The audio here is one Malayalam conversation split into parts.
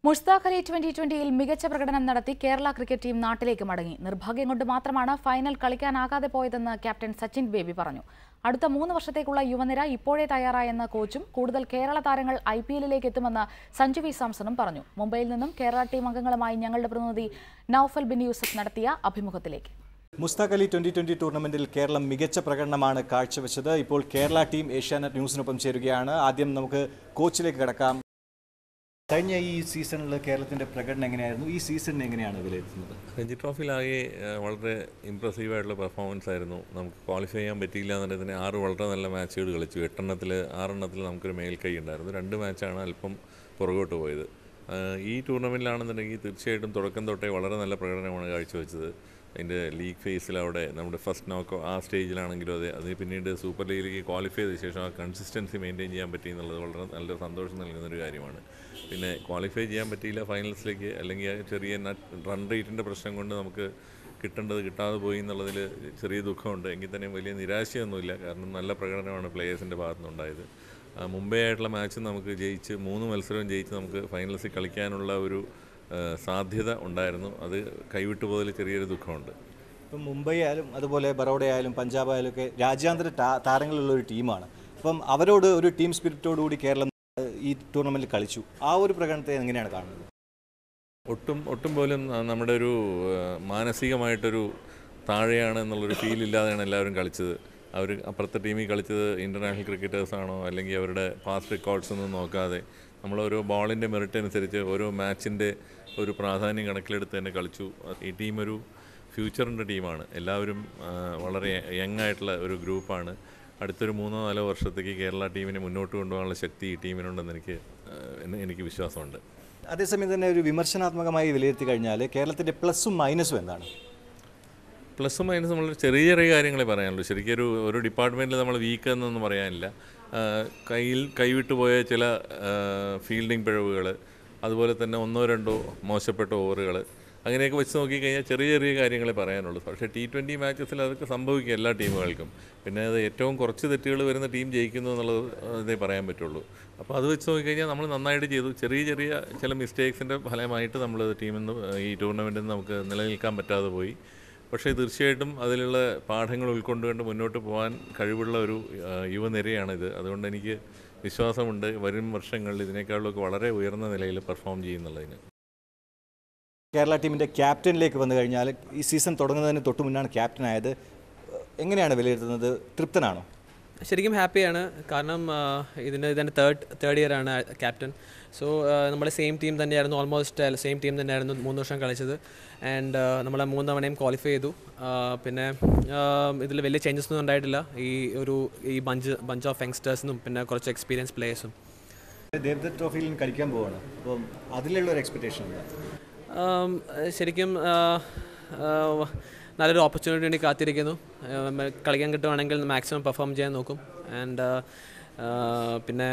മുഷ്താഖ് അലി ട്വന്റി ട്വന്റിയിൽ മികച്ച പ്രകടനം നടത്തി കേരള ക്രിക്കറ്റ് ടീം നാട്ടിലേക്ക് മടങ്ങി നിർഭാഗ്യം കൊണ്ട് മാത്രമാണ് ഫൈനൽ കളിക്കാനാകാതെ പോയതെന്ന് ക്യാപ്റ്റൻ സച്ചിൻ ബേബി പറഞ്ഞു അടുത്ത മൂന്ന് വർഷത്തേക്കുള്ള യുവനിര ഇപ്പോഴേ തയ്യാറായെന്ന് കോച്ചും കൂടുതൽ കേരള താരങ്ങൾ ഐ പി എല്ലിലേക്ക് എത്തുമെന്ന് സഞ്ജു വി സാംസണും പറഞ്ഞു മുംബൈയിൽ നിന്നും കേരള ടീം അംഗങ്ങളുമായി ഞങ്ങളുടെ പ്രതിനിധി നൌഫൽ ബിൻ യൂസഫ് നടത്തിയ അഭിമുഖത്തിലേക്ക് മുസ്താഖ് അലി ട്വന്റി ട്വന്റി ടൂർണമെന്റിൽ കേരളം മികച്ച പ്രകടനമാണ് കാഴ്ചവെച്ചത് ഇപ്പോൾ കേരള ടീം ഏഷ്യാനെറ്റ് ന്യൂസിനൊപ്പം ചേരുകയാണ് ആദ്യം നമുക്ക് കോച്ചിലേക്ക് കിടക്കാം കഴിഞ്ഞ ഈ സീസണിൽ കേരളത്തിന്റെ പ്രകടനം എങ്ങനെയായിരുന്നു ഈ സീസണിനെ എങ്ങനെയാണ് വിലയിരുത്തുന്നത് രഞ്ജി ട്രോഫിയിലാകെ ഏഹ്, വളരെ ഇമ്പ്രസീവ് ആയിട്ടുള്ള പെർഫോമൻസ് ആയിരുന്നു നമുക്ക് ക്വാളിഫൈ ചെയ്യാൻ പറ്റിയില്ല എന്നുള്ളതിന് ആറ് വളരെ നല്ല മാച്ചുകൾ കളിച്ചു എട്ടെണ്ണത്തിൽ ആറെണ്ണത്തിൽ നമുക്കൊരു മേൽക്കൈ ഉണ്ടായിരുന്നു രണ്ട് മാച്ചാണ് അല്പം പുറകോട്ട് പോയത് ആഹ്, ഈ ടൂർണമെൻറ്റിലാണെന്നുണ്ടെങ്കിൽ തീർച്ചയായിട്ടും തുടക്കം തൊട്ടേ വളരെ നല്ല പ്രകടനമാണ് കാഴ്ചവെച്ചത് അതിൻ്റെ ലീഗ് ഫേസിൽ അവിടെ നമ്മുടെ ഫസ്റ്റ് നോക്കോ ആ സ്റ്റേജിലാണെങ്കിലും അതെ അതിന് പിന്നീട് സൂപ്പർ ലീഗിലേക്ക് ക്വാളിഫൈ ചെയ്ത ശേഷം ആ കൺസിസ്റ്റൻസി മെയിൻറ്റെയിൻ ചെയ്യാൻ പറ്റി എന്നുള്ളത് വളരെ നല്ല സന്തോഷം നൽകുന്നൊരു കാര്യമാണ് പിന്നെ ക്വാളിഫൈ ചെയ്യാൻ പറ്റിയില്ല ഫൈനൽസിലേക്ക് അല്ലെങ്കിൽ ആ ചെറിയ റൺ റേറ്റിൻ്റെ പ്രശ്നം കൊണ്ട് നമുക്ക് കിട്ടേണ്ടത് കിട്ടാതെ പോയി എന്നുള്ളതിൽ ചെറിയ ദുഃഖമുണ്ട് എങ്കിൽ തന്നെ വലിയ നിരാശയൊന്നുമില്ല കാരണം നല്ല പ്രകടനമാണ് പ്ലേയേഴ്സിൻ്റെ ഭാഗത്തുനിന്നുണ്ടായത് ആ, മുംബൈ ആയിട്ടുള്ള മാച്ച് നമുക്ക് ജയിച്ച് മൂന്ന് മത്സരവും ജയിച്ച് നമുക്ക് ഫൈനൽസിൽ കളിക്കാനുള്ള ഒരു ആ, സാധ്യത ഉണ്ടായിരുന്നു അത് കൈവിട്ടു പോയതിൽ ചെറിയൊരു ദുഃഖമുണ്ട് ഇപ്പം മുംബൈ ആയാലും അതുപോലെ ബറോഡ ആയാലും പഞ്ചാബ് ആയാലും ഒക്കെ രാജ്യാന്തര താ- താരങ്ങളുള്ള ഒരു ടീമാണ് അപ്പം അവരോട് ഒരു ടീം സ്പിരിറ്റോടുകൂടി കേരളം ഏഹ്, ഈ ടൂർണമെന്റിൽ കളിച്ചു ആ ഒരു പ്രകടനത്തെ എങ്ങനെയാണ് കാണുന്നത് ഒട്ടും ഒട്ടും പോലും ന- നമ്മുടെ ഒരു ആ, മാനസികമായിട്ടൊരു താഴെയാണ് എന്നുള്ളൊരു ഫീൽ ഇല്ലാതെയാണ് എല്ലാവരും കളിച്ചത് അവർ അപ്പുറത്തെ ടീമിൽ കളിച്ചത് ഇൻ്റർനാഷണൽ ക്രിക്കറ്റേഴ്സാണോ അല്ലെങ്കിൽ അവരുടെ പാസ്റ്റ് റെക്കോർഡ്സ് ഒന്നും നോക്കാതെ നമ്മൾ ഓരോ ബോളിൻ്റെ മെറിറ്റ് അനുസരിച്ച് ഓരോ മാച്ചിൻ്റെ ഒരു പ്രാധാന്യം കണക്കിലെടുത്ത് തന്നെ കളിച്ചു ഈ ടീം ഒരു ഫ്യൂച്ചറിൻ്റെ ടീമാണ് എല്ലാവരും ആ, വളരെ യങ് ആയിട്ടുള്ള ഒരു ഗ്രൂപ്പാണ് അടുത്തൊരു മൂന്നോ നാലോ വർഷത്തേക്ക് കേരള ടീമിനെ മുന്നോട്ട് കൊണ്ടുപോകാനുള്ള ശക്തി ഈ ടീമിനുണ്ടെന്ന് എനിക്ക് ആ, എന്ന് എനിക്ക് വിശ്വാസമുണ്ട് അതേസമയം തന്നെ ഒരു വിമർശനാത്മകമായി വിലയിരുത്തി കഴിഞ്ഞാൽ കേരളത്തിന്റെ പ്ലസും മൈനസും എന്താണ് പ്ലസും മൈനസും നമ്മൾ ചെറിയ ചെറിയ കാര്യങ്ങളെ പറയാനുള്ളൂ ശരിക്കും ഒരു ഒരു ഡിപ്പാർട്ട്മെൻറ്റിൽ നമ്മൾ വീക്ക് എന്നൊന്നും പറയാനില്ല ആ, കയ്യിൽ കൈവിട്ടു പോയ ചില ഫീൽഡിംഗ് പിഴവുകൾ അതുപോലെ തന്നെ ഒന്നോ രണ്ടോ മോശപ്പെട്ട ഓവറുകൾ അങ്ങനെയൊക്കെ വെച്ച് നോക്കിക്കഴിഞ്ഞാൽ ചെറിയ ചെറിയ കാര്യങ്ങളെ പറയാനുള്ളൂ പക്ഷേ ടി ട്വൻറ്റി മാച്ചസിൽ അതൊക്കെ സംഭവിക്കും എല്ലാ ടീമുകൾക്കും പിന്നെ അത് ഏറ്റവും കുറച്ച് തെറ്റുകൾ വരുന്ന ടീം ജയിക്കുന്നു എന്നുള്ളത് ഇതേ പറയാൻ പറ്റുള്ളൂ അപ്പോൾ അത് വെച്ച് നോക്കിക്കഴിഞ്ഞാൽ നമ്മൾ നന്നായിട്ട് ചെയ്തു ചെറിയ ചെറിയ ചില മിസ്റ്റേക്സിൻ്റെ ഫലമായിട്ട് നമ്മൾ ടീമിൽ നിന്ന് ഈ ടൂർണമെൻറ്റിൽ നിന്ന് നമുക്ക് നിലനിൽക്കാൻ പറ്റാതെ പോയി പക്ഷേ തീർച്ചയായിട്ടും അതിലുള്ള പാഠങ്ങൾ ഉൾക്കൊണ്ടുകൊണ്ട് മുന്നോട്ട് പോകാൻ കഴിവുള്ള ഒരു ആ, യുവനിരയാണിത് അതുകൊണ്ട് എനിക്ക് വിശ്വാസമുണ്ട് വരും വർഷങ്ങളിൽ ഇതിനേക്കാളൊക്കെ വളരെ ഉയർന്ന നിലയിൽ പെർഫോം ചെയ്യുന്നുള്ളതിന് കേരള ടീമിന്റെ ക്യാപ്റ്റനിലേക്ക് വന്നു കഴിഞ്ഞാൽ ഈ സീസൺ തുടങ്ങുന്നതിന് തൊട്ട് മുന്നാണ് ക്യാപ്റ്റനായത് എങ്ങനെയാണ് വിലയിരുത്തുന്നത് തൃപ്തനാണോ ശരിക്കും ഹാപ്പിയാണ് കാരണം ആ, ഇതിൻ്റെ ഇതിൻ്റെ തേർഡ് തേർഡ് ഇയർ ആണ് ക്യാപ്റ്റൻ സോ നമ്മുടെ സെയിം ടീം തന്നെയായിരുന്നു ഓൾമോസ്റ്റ് സെയിം ടീം തന്നെയായിരുന്നു മൂന്ന് വർഷം കളിച്ചത് ആൻഡ് നമ്മൾ മൂന്ന് തവണയും ക്വാളിഫൈ ചെയ്തു ആ, പിന്നെ ഇതിൽ വലിയ ചേഞ്ചസ് ഒന്നും ഉണ്ടായിട്ടില്ല ഈ ഒരു ഈ ബഞ്ച് ബഞ്ച് ഓഫ് യങ്സ്റ്റേഴ്സിനും പിന്നെ കുറച്ച് എക്സ്പീരിയൻസ് പ്ലേയേഴ്സും ദേവദത്ത് ട്രോഫിയിൽ കളിക്കാൻ പോവാണ് അപ്പം അതിലുള്ള ഒരു എക്സ്പെക്ടേഷൻ എന്താ ആം, ശരിക്കും ആ, ആ, നല്ലൊരു ഓപ്പർച്യൂണിറ്റി വേണ്ടി കാത്തിരിക്കുന്നു ആ, കളിക്കാൻ കിട്ടുവാണെങ്കിൽ മാക്സിമം പെർഫോം ചെയ്യാൻ നോക്കും ആൻഡ് പിന്നെ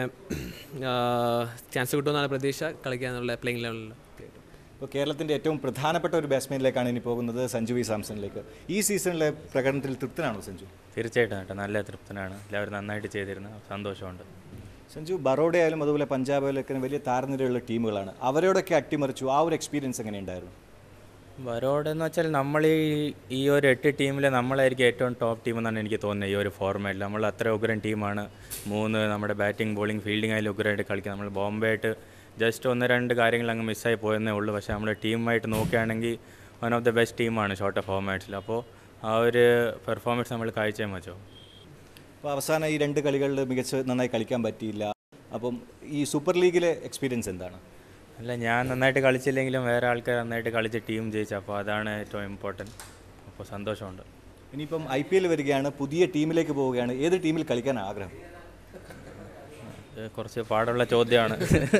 ചാൻസ് കിട്ടുമെന്നാണ് പ്രതീക്ഷ കളിക്കാനുള്ള പ്ലേയിങ് ലെവലിൽ ഇപ്പോൾ കേരളത്തിൻ്റെ ഏറ്റവും പ്രധാനപ്പെട്ട ഒരു ബാറ്റ്സ്മാനിലേക്കാണ് ഇനി പോകുന്നത് സഞ്ജു വി സാംസണിലേക്ക് ഈ സീസണിലെ പ്രകടനത്തിൽ തൃപ്തനാണോ സഞ്ജു തീർച്ചയായിട്ടും കേട്ടോ നല്ല തൃപ്തനാണ് എല്ലാവരും നന്നായിട്ട് ചെയ്തിരുന്നു സന്തോഷമുണ്ട് സഞ്ജു ബറോഡ ആയാലും അതുപോലെ പഞ്ചാബ് ആയാലും വലിയ താരനിരയുള്ള ടീമുകളാണ് അവരോടൊക്കെ അട്ടിമറിച്ചു ആ ഒരു എക്സ്പീരിയൻസ് എങ്ങനെയുണ്ടായിരുന്നു വരോടെന്ന് വെച്ചാൽ നമ്മൾ ഈ ഈ ഒരു എട്ട് ടീമിൽ നമ്മളായിരിക്കും ഏറ്റവും ടോപ്പ് ടീം എന്നാണ് എനിക്ക് തോന്നുന്നത് ഈ ഒരു ഫോർമാറ്റിൽ നമ്മൾ അത്ര ഉഗ്രൻ ടീമാണ് മൂന്ന് നമ്മുടെ ബാറ്റിംഗ് ബോളിംഗ് ഫീൽഡിംഗ് ആയാലും ഉഗ്രമായിട്ട് കളിക്കുക നമ്മൾ ബോംബെ ആയിട്ട് ജസ്റ്റ് ഒന്ന് രണ്ട് കാര്യങ്ങൾ അങ്ങ് മിസ്സായി പോയെന്നേ ഉള്ളൂ പക്ഷേ നമ്മൾ ടീമായിട്ട് നോക്കുകയാണെങ്കിൽ വൺ ഓഫ് ദ ബെസ്റ്റ് ടീമാണ് ഷോർട്ട് ഫോർമാറ്റ്സിൽ അപ്പോൾ ആ ഒരു പെർഫോമൻസ് നമ്മൾ കാഴ്ചയും വെച്ചോ അപ്പോൾ അവസാനം ഈ രണ്ട് കളികളിൽ മികച്ച നന്നായി കളിക്കാൻ പറ്റിയില്ല അപ്പം ഈ സൂപ്പർ ലീഗിലെ എക്സ്പീരിയൻസ് എന്താണ് അല്ല ഞാൻ നന്നായിട്ട് കളിച്ചില്ലെങ്കിലും വേറെ ആൾക്കാർ നന്നായിട്ട് കളിച്ച് ടീം ജയിച്ചു അപ്പോൾ അതാണ് ഏറ്റവും ഇമ്പോർട്ടൻറ്റ് അപ്പോൾ സന്തോഷമുണ്ട് ഇനിയിപ്പം ഐ പി എൽ വരികയാണ് പുതിയ ടീമിലേക്ക് പോവുകയാണ് ഏത് ടീമിൽ കളിക്കാൻ ആഗ്രഹം ഇത് കുറച്ച് പാടുള്ള ചോദ്യമാണ്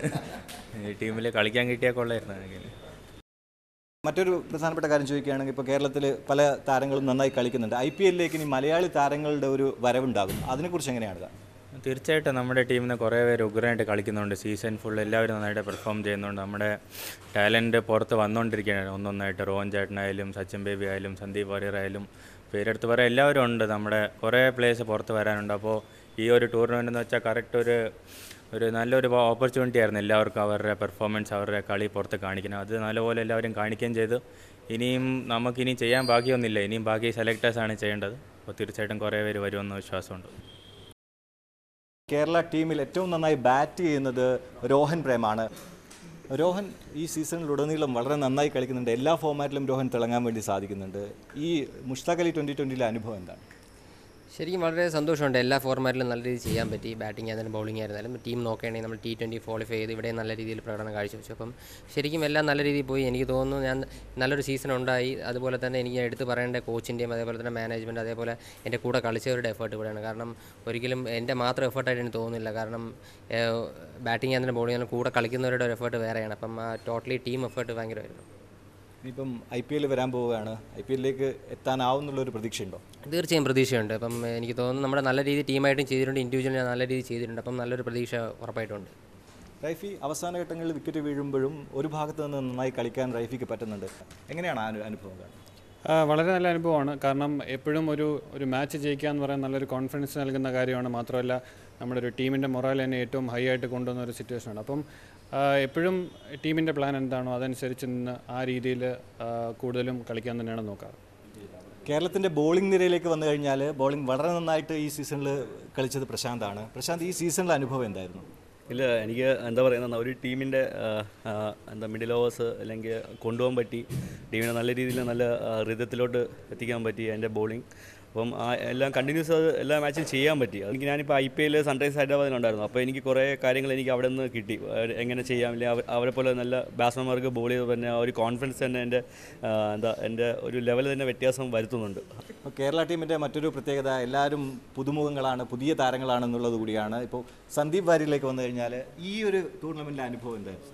ഈ ടീമിൽ കളിക്കാൻ കിട്ടിയാൽ കൊള്ളായിരുന്നു എനിക്ക് മറ്റൊരു പ്രധാനപ്പെട്ട കാര്യം ചോദിക്കുകയാണെങ്കിൽ ഇപ്പോൾ കേരളത്തിൽ പല താരങ്ങളും നന്നായി കളിക്കുന്നുണ്ട് ഐ പി എല്ലിലേക്ക് ഇനി മലയാളി താരങ്ങളുടെ ഒരു വരവുണ്ടാകും അതിനെക്കുറിച്ച് എങ്ങനെയാണ് കാണുന്നത്? തീർച്ചയായിട്ടും നമ്മുടെ ടീമിൽ നിന്ന് കുറേ പേര് ഉഗ്രനായിട്ട് കളിക്കുന്നുണ്ട് സീസൺ ഫുൾ എല്ലാവരും നന്നായിട്ട് പെർഫോം ചെയ്യുന്നുണ്ട് നമ്മുടെ ടാലൻറ്റ് പുറത്ത് വന്നുകൊണ്ടിരിക്കുകയാണ് ഒന്നൊന്നായിട്ട് റോഹൻ ചേട്ടനായാലും സച്ചിൻ ബേബി ആയാലും സന്ദീപ് വാര്യർ ആയാലും പേരെടുത്ത് പറയാൻ എല്ലാവരും ഉണ്ട് നമ്മുടെ കുറേ പ്ലേയേഴ്സ് പുറത്ത് വരാനുണ്ട് അപ്പോൾ ഈ ഒരു ടൂർണമെൻ്റ് എന്ന് വെച്ചാൽ കറക്റ്റ് ഒരു ഒരു നല്ലൊരു ഓപ്പർച്യൂണിറ്റി ആയിരുന്നു എല്ലാവർക്കും അവരുടെ പെർഫോമൻസ് അവരുടെ കളി പുറത്ത് കാണിക്കണം അത് നല്ലപോലെ എല്ലാവരും കാണിക്കുകയും ചെയ്തു ഇനിയും നമുക്കിനി ചെയ്യാൻ ബാക്കിയൊന്നുമില്ല ഇനിയും ബാക്കി സെലക്ടേഴ്സാണ് ചെയ്യേണ്ടത് അപ്പോൾ തീർച്ചയായിട്ടും കുറേ പേര് വരുമെന്ന് വിശ്വാസമുണ്ട് കേരള ടീമിൽ ഏറ്റവും നന്നായി ബാറ്റ് ചെയ്യുന്നത് രോഹൻ പ്രേമാണ് രോഹൻ ഈ സീസണിലുടനീളം വളരെ നന്നായി കളിക്കുന്നുണ്ട് എല്ലാ ഫോമാറ്റിലും രോഹൻ തിളങ്ങാൻ വേണ്ടി സാധിക്കുന്നുണ്ട് ഈ മുഷ്താഖ് അലി ട്വൻ്റി ട്വൻ്റിയിലെ അനുഭവം എന്താണ് ശരിക്കും വളരെ സന്തോഷമുണ്ട് എല്ലാ ഫോർമാറ്റിലും നല്ല രീതിയിൽ ചെയ്യാൻ പറ്റി ബാറ്റിംഗ് ആയിരുന്നാലും ബൗളിംഗ് ആയിരുന്നാലും ടീം നോക്കുകയാണെങ്കിൽ നമ്മൾ ടി ട്വൻറ്റി ക്വാളിഫൈ ചെയ്ത് ഇവിടെ നല്ല രീതിയിൽ പ്രകടനം കാഴ്ചവെച്ചു അപ്പം ശരിക്കും എല്ലാം നല്ല രീതിയിൽ പോയി എനിക്ക് തോന്നുന്നു ഞാൻ നല്ലൊരു സീസൺ ഉണ്ടായി അതുപോലെ തന്നെ എനിക്ക് എടുത്ത് പറയേണ്ട കോച്ചിൻ്റെയും അതേപോലെ തന്നെ മാനേജ്മെൻറ്റ് അതേപോലെ എൻ്റെ കൂടെ കളിച്ചവരുടെ എഫേർട്ട് ഇവിടെയാണ് കാരണം ഒരിക്കലും എൻ്റെ മാത്രം എഫേർട്ടായിട്ട് എനിക്ക് തോന്നുന്നില്ല കാരണം ബാറ്റിംഗ് ആയിരുന്നാലും ബൗളിംഗ് ആയിരുന്നാലും കൂടെ കളിക്കുന്നവരുടെ ഒരു എഫേർട്ട് വേറെയാണ് അപ്പം ആ ടോട്ടലി ടീം എഫേർട്ട് ഭയങ്കരമായിരുന്നു ഇനിയിപ്പം ഐ പി എൽ വരാൻ പോവുകയാണ് ഐ പി എല്ലിലേക്ക് എത്താനാവും എന്നുള്ളൊരു പ്രതീക്ഷയുണ്ടോ തീർച്ചയായും പ്രതീക്ഷയുണ്ട് അപ്പം എനിക്ക് തോന്നുന്നു നമ്മുടെ നല്ല രീതിയിൽ ടീമായിട്ടും ചെയ്തിട്ടുണ്ട് ഇൻഡിവിജ്വലി നല്ല രീതിയിൽ ചെയ്തിട്ടുണ്ട് അപ്പം നല്ലൊരു പ്രതീക്ഷ ഉറപ്പായിട്ടുണ്ട് റൈഫി അവസാന ഘട്ടങ്ങളിൽ വിക്കറ്റ് വീഴുമ്പോഴും ഒരു ഭാഗത്ത് നിന്ന് നന്നായി കളിക്കാൻ റൈഫിക്ക് പറ്റുന്നുണ്ട് എങ്ങനെയാണ് ആ അനു- അനുഭവം കാണുന്നത് ആ, വളരെ നല്ല അനുഭവമാണ് കാരണം എപ്പോഴും ഒരു ഒരു മാച്ച് ജയിക്കുക എന്ന് പറയാൻ നല്ലൊരു കോൺഫിഡൻസ് നൽകുന്ന കാര്യമാണ് മാത്രമല്ല നമ്മുടെ ഒരു ടീമിൻ്റെ മൊറാൽ തന്നെ ഏറ്റവും ഹൈ ആയിട്ട് കൊണ്ടുവന്ന ഒരു സിറ്റുവേഷനാണ് അപ്പം ആ, എപ്പോഴും ടീമിൻ്റെ പ്ലാൻ എന്താണോ അതനുസരിച്ച് നിന്ന് ആ രീതിയിൽ കൂടുതലും കളിക്കാൻ തന്നെയാണ് നോക്കാറ് കേരളത്തിൻ്റെ ബോളിംഗ് നിരയിലേക്ക് വന്നു കഴിഞ്ഞാൽ ബോളിംഗ് വളരെ നന്നായിട്ട് ഈ സീസണിൽ കളിച്ചത് പ്രശാന്താണ് പ്രശാന്ത് ഈ സീസണിലെ അനുഭവം എന്തായിരുന്നു ഇല്ല എനിക്ക് എന്താ പറയുന്നത് ഒരു ടീമിൻ്റെ എന്താ മിഡിൽ ഓവേഴ്സ് അല്ലെങ്കിൽ കൊണ്ടുപോകാൻ പറ്റി ടീമിനെ നല്ല രീതിയിൽ നല്ല റിതത്തിലോട്ട് എത്തിക്കാൻ പറ്റി എൻ്റെ ബോളിംഗ് അപ്പം ആ എല്ലാം കണ്ടിന്യൂസ് അത് എല്ലാ മാച്ചും ചെയ്യാൻ പറ്റി എനിക്ക് ഞാനിപ്പോൾ ഐ പി എൽ സൺറൈസ് ഹൈദരാബാദിലുണ്ടായിരുന്നു അപ്പോൾ എനിക്ക് കുറേ കാര്യങ്ങൾ എനിക്ക് അവിടെ നിന്ന് കിട്ടി അവർ എങ്ങനെ ചെയ്യാം അല്ലെങ്കിൽ അവർ അവരെ പോലെ നല്ല ബാറ്റ്സ്മാൻമാർക്ക് ബോൾ ചെയ്ത് തന്നെ ആ ഒരു കോൺഫിഡൻസ് തന്നെ എൻ്റെ ആ, എന്താ എൻ്റെ ഒരു ലെവൽ തന്നെ വ്യത്യാസം വരുത്തുന്നുണ്ട് ഇപ്പോൾ കേരള ടീമിൻ്റെ മറ്റൊരു പ്രത്യേകത എല്ലാവരും പുതുമുഖങ്ങളാണ് പുതിയ താരങ്ങളാണെന്നുള്ളത് കൂടിയാണ് ഇപ്പോൾ സന്ദീപ് വാര്യയിലേക്ക് വന്നു കഴിഞ്ഞാൽ ഈ ഒരു ടൂർണമെൻറ്റിലെ അനുഭവം എന്തായിരുന്നു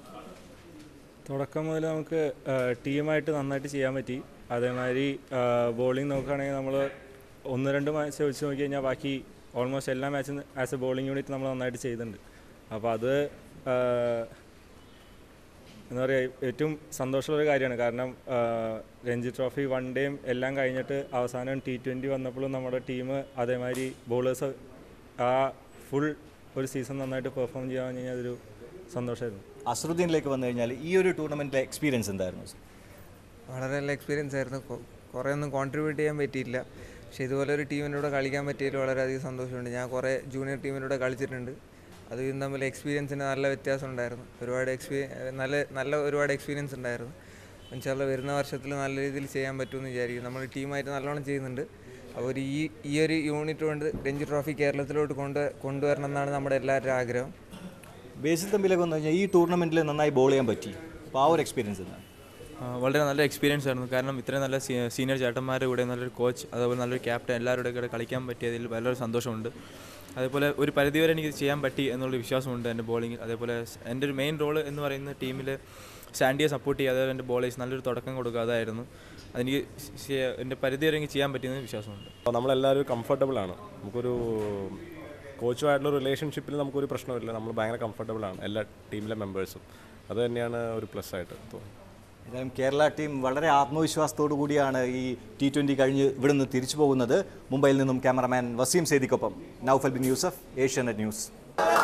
തുടക്കം മുതൽ നമുക്ക് ടീമായിട്ട് നന്നായിട്ട് ചെയ്യാൻ പറ്റി അതേമാതിരി ബോളിംഗ് നോക്കുകയാണെങ്കിൽ നമ്മൾ ഒന്ന് രണ്ട് മാച്ച് വെച്ച് നോക്കി കഴിഞ്ഞാൽ ബാക്കി ഓൾമോസ്റ്റ് എല്ലാ മാച്ചും ആസ് എ ബോളിംഗ് യൂണിറ്റ് നമ്മൾ നന്നായിട്ട് ചെയ്യുന്നുണ്ട് അപ്പോൾ അത് ആ, എന്താ പറയുക ഏറ്റവും സന്തോഷമുള്ളൊരു കാര്യമാണ് കാരണം ആ, രഞ്ജി ട്രോഫി വൺ ഡേയും എല്ലാം കഴിഞ്ഞിട്ട് അവസാനം ടി ട്വൻ്റി വന്നപ്പോഴും നമ്മുടെ ടീം അതേമാതിരി ബോളേഴ്സ് ആ ഫുൾ ഒരു സീസൺ നന്നായിട്ട് പെർഫോം ചെയ്യാൻ കഴിഞ്ഞാൽ അതൊരു സന്തോഷമായിരുന്നു അസറുദ്ദീനിലേക്ക് വന്നു കഴിഞ്ഞാൽ ഈ ഒരു ടൂർണമെൻറ്റിലെ എക്സ്പീരിയൻസ് എന്തായിരുന്നു വളരെ നല്ല എക്സ്പീരിയൻസ് ആയിരുന്നു കൊ- കുറേ ഒന്നും കോൺട്രിബ്യൂട്ട് ചെയ്യാൻ പറ്റിയില്ല പക്ഷേ ഇതുപോലെ ഒരു ടീമിൻ്റെ കൂടെ കളിക്കാൻ പറ്റിയതിൽ വളരെയധികം സന്തോഷമുണ്ട് ഞാൻ കുറേ ജൂനിയർ ടീമിൻ്റെ കൂടെ കളിച്ചിട്ടുണ്ട് അത് ഇതും തമ്മിൽ എക്സ്പീരിയൻസിന് നല്ല വ്യത്യാസം ഉണ്ടായിരുന്നു ഒരുപാട് എക്സ്പീരിയ നല്ല നല്ല ഒരുപാട് എക്സ്പീരിയൻസ് ഉണ്ടായിരുന്നു എന്നുവെച്ചാൽ വരുന്ന വർഷത്തിൽ നല്ല രീതിയിൽ ചെയ്യാൻ പറ്റുമെന്ന് വിചാരിക്കും നമ്മൾ ടീമായിട്ട് നല്ലോണം ചെയ്യുന്നുണ്ട് അപ്പോൾ ഒരു ഈ ഈ ഒരു യൂണിറ്റ് കൊണ്ട് രഞ്ജി ട്രോഫി കേരളത്തിലോട്ട് കൊണ്ട് കൊണ്ടുവരണം എന്നാണ് നമ്മുടെ എല്ലാവരുടെയും ആഗ്രഹം ബേസിൽ തമ്പിലേക്ക് വന്നു കഴിഞ്ഞാൽ ഈ ടൂർണമെൻറ്റിൽ നന്നായി ബോൾ ചെയ്യാൻ പറ്റി അപ്പോൾ ആ ഒരു എക്സ്പീരിയൻസ് എന്താണ് ആ, വളരെ നല്ല എക്സ്പീരിയൻസ് ആയിരുന്നു കാരണം ഇത്രയും നല്ല സീ- സീനിയർ ചേട്ടന്മാരുടെ കൂടെ നല്ലൊരു കോച്ച് അതുപോലെ നല്ലൊരു ക്യാപ്റ്റൻ എല്ലാവരുടെ കൂടെ കളിക്കാൻ പറ്റിയതിൽ വളരെ സന്തോഷമുണ്ട് അതേപോലെ ഒരു പരിധിവരെ എനിക്ക് ഇത് ചെയ്യാൻ പറ്റി എന്നുള്ള വിശ്വാസമുണ്ട് എൻ്റെ ബോളിങ്ങിൽ അതേപോലെ സ് എൻ്റെ ഒരു മെയിൻ റോൾ എന്ന് പറയുന്നത് ടീമിൽ സാൻഡിയെ സപ്പോർട്ട് ചെയ്യുക അതേപോലെ എൻ്റെ ബോളേഴ്സ് നല്ലൊരു തുടക്കം കൊടുക്കുക അതായിരുന്നു അതെനിക്ക് ശ- എൻ്റെ പരിധിവരെ എനിക്ക് ചെയ്യാൻ പറ്റിയെന്ന് വിശ്വാസമുണ്ട് അപ്പോൾ നമ്മളെല്ലാവരും കംഫർട്ടബിൾ ആണ് നമുക്കൊരു കോച്ചുമായിട്ടുള്ള റിലേഷൻഷിപ്പിൽ നമുക്കൊരു പ്രശ്നമില്ല നമ്മൾ ഭയങ്കര കംഫർട്ടബിൾ ആണ് എല്ലാ ടീമിലെ മെമ്പേഴ്സും അത് തന്നെയാണ് ഒരു പ്ലസ് ആയിട്ട് തോന്നുന്നത് എന്തായാലും കേരള ടീം വളരെ ആത്മവിശ്വാസത്തോടു കൂടിയാണ് ഈ ടി ട്വൻ്റി കഴിഞ്ഞ് ഇവിടുന്ന് തിരിച്ചു പോകുന്നത് മുംബൈയിൽ നിന്നും ക്യാമറമാൻ വസീം സേദിക്കൊപ്പം നൌഫൽ ബിൻ യൂസഫ് ഏഷ്യാനെറ്റ് ന്യൂസ്